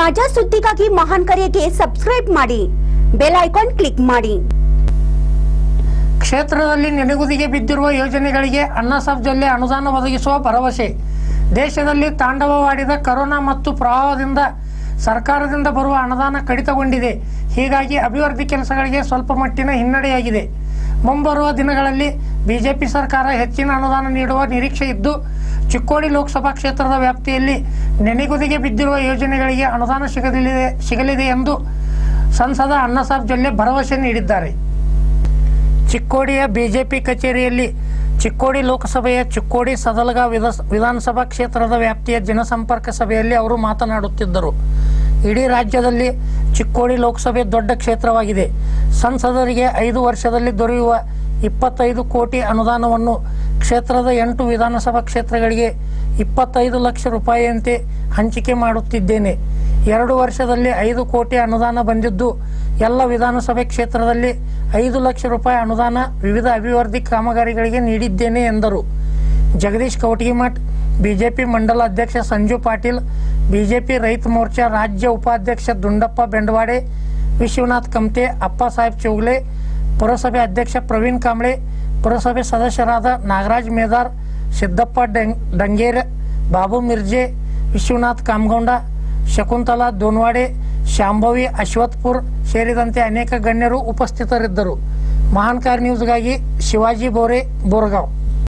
ತಾಜಾ ಸುದ್ದಿಗಾಗಿ ಮಹಾನ್ ಕರೆಗೆ ಸಬ್ಸ್ಕ್ರೈಬ್ ಮಾಡಿ ಬೆಲ್ ಐಕಾನ್ ಕ್ಲಿಕ್ ಮಾಡಿ ಕ್ಷೇತ್ರದಲ್ಲಿ ನೆನೆಗುದಿಗೆ ಬಿದ್ದಿರುವ ಯೋಜನೆಗಳಿಗೆ ಅಣ್ಣಾಸಾಬ್ ಜೊಲ್ಲೆ ಅನುದಾನ ಒದಗಿಸುವ ಭರವಸೆ ದೇಶದಲ್ಲಿ ತಾಂಡವವಾಡಿದ ಕರೋನಾ ಮತ್ತು ಪ್ರವಾಹದಿಂದ ಸರ್ಕಾರದಿಂದ ಬರುವ ಅನುದಾನ ಕಡಿತಗೊಂಡಿದೆ ಹೀಗಾಗಿ ಅಭಿವೃದ್ಧಿ ಕೆಲಸಗಳಿಗೆ ಸ್ವಲ್ಪ ಮಟ್ಟಿನ ಹಿನ್ನಡೆಯಾಗಿದೆ ಮುಂಬರುವ ದಿನಗಳಲ್ಲಿ ಬಿಜೆಪಿ ಸರ್ಕಾರ ಹೆಚ್ಚಿನ ಅನುದಾನ ನೀಡುವ ನಿರೀಕ್ಷೆ ಇದ್ದು ಚಿಕ್ಕೋಡಿ ಲೋಕಸಭಾ ಕ್ಷೇತ್ರದ ವ್ಯಾಪ್ತಿಯಲ್ಲಿ ನೆನೆಗುದಿಗೆ ಬಿದ್ದಿರುವ ಯೋಜನೆಗಳಿಗೆ ಅನುದಾನ ಸಿಗಲಿದೆ ಸಿಗಲಿದೆ ಎಂದು ಸಂಸದ ಅಣ್ಣಾಸಾಬ್ ಜೊಲ್ಲೆ ಭರವಸೆ ನೀಡಿದ್ದಾರೆ ಚಿಕ್ಕೋಡಿಯ ಬಿಜೆಪಿ ಕಚೇರಿಯಲ್ಲಿ ಚಿಕ್ಕೋಡಿ ಲೋಕಸಭೆಯ ಚಿಕ್ಕೋಡಿ ಸದಲಗ ವಿಧ ವಿಧಾನಸಭಾ ಕ್ಷೇತ್ರದ ವ್ಯಾಪ್ತಿಯ ಜನಸಂಪರ್ಕ ಸಭೆಯಲ್ಲಿ ಅವರು ಮಾತನಾಡುತ್ತಿದ್ದರು ಇಡೀ ರಾಜ್ಯದಲ್ಲಿ ಚಿಕ್ಕೋಡಿ ಲೋಕಸಭೆ ದೊಡ್ಡ ಕ್ಷೇತ್ರವಾಗಿದೆ ಸಂಸದರಿಗೆ ಐದು ವರ್ಷದಲ್ಲಿ ದೊರೆಯುವ ಇಪ್ಪತ್ತೈದು ಕೋಟಿ ಅನುದಾನವನ್ನು ಕ್ಷೇತ್ರದ ಎಂಟು ವಿಧಾನಸಭಾ ಕ್ಷೇತ್ರಗಳಿಗೆ ಇಪ್ಪತ್ತೈದು ಲಕ್ಷ ರೂಪಾಯಿಯಂತೆ ಹಂಚಿಕೆ ಮಾಡುತ್ತಿದ್ದೇನೆ ಎರಡು ವರ್ಷದಲ್ಲಿ ಐದು ಕೋಟಿ ಅನುದಾನ ಬಂದಿದ್ದು ಎಲ್ಲ ವಿಧಾನಸಭೆ ಕ್ಷೇತ್ರದಲ್ಲಿ ಐದು ಲಕ್ಷ ರೂಪಾಯಿ ಅನುದಾನ ವಿವಿಧ ಅಭಿವೃದ್ಧಿ ಕಾಮಗಾರಿಗಳಿಗೆ ನೀಡಿದ್ದೇನೆ ಎಂದರು ಜಗದೀಶ್ ಕೌಟಗಿಮಠ್ ಬಿಜೆಪಿ ಮಂಡಲ ಅಧ್ಯಕ್ಷ ಸಂಜು ಪಾಟೀಲ್ ಬಿಜೆಪಿ ರೈತ ಮೋರ್ಚಾ ರಾಜ್ಯ ಉಪಾಧ್ಯಕ್ಷ ದುಂಡಪ್ಪ ಬೆಂಡವಾಡೆ ವಿಶ್ವನಾಥ್ ಕಮ್ತೆ ಅಪ್ಪ ಸಾಹೇಬ್ ಚೌಗ್ಲೆ ಪುರಸಭೆ ಅಧ್ಯಕ್ಷ ಪ್ರವೀಣ್ ಕಾಂಬ್ಳೆ ಪುರಸಭೆ ಸದಸ್ಯರಾದ ನಾಗರಾಜ್ ಮೇದಾರ್ ಸಿದ್ದಪ್ಪ ಡಂಗ್ ಡಂಗೇರ್ ಬಾಬು ಮಿರ್ಜೆ ವಿಶ್ವನಾಥ್ ಕಾಮಗೌಂಡ ಶಕುಂತಲಾ ದೋನ್ವಾಡೆ ಶಾಂಭವಿ ಅಶ್ವತ್ಪುರ್ ಸೇರಿದಂತೆ ಅನೇಕ ಗಣ್ಯರು ಉಪಸ್ಥಿತರಿದ್ದರು ಮಹಾನ್ಕಾರ್ ನ್ಯೂಸ್ಗಾಗಿ ಶಿವಾಜಿ ಬೋರೆ ಬೋರಗಾಂವ್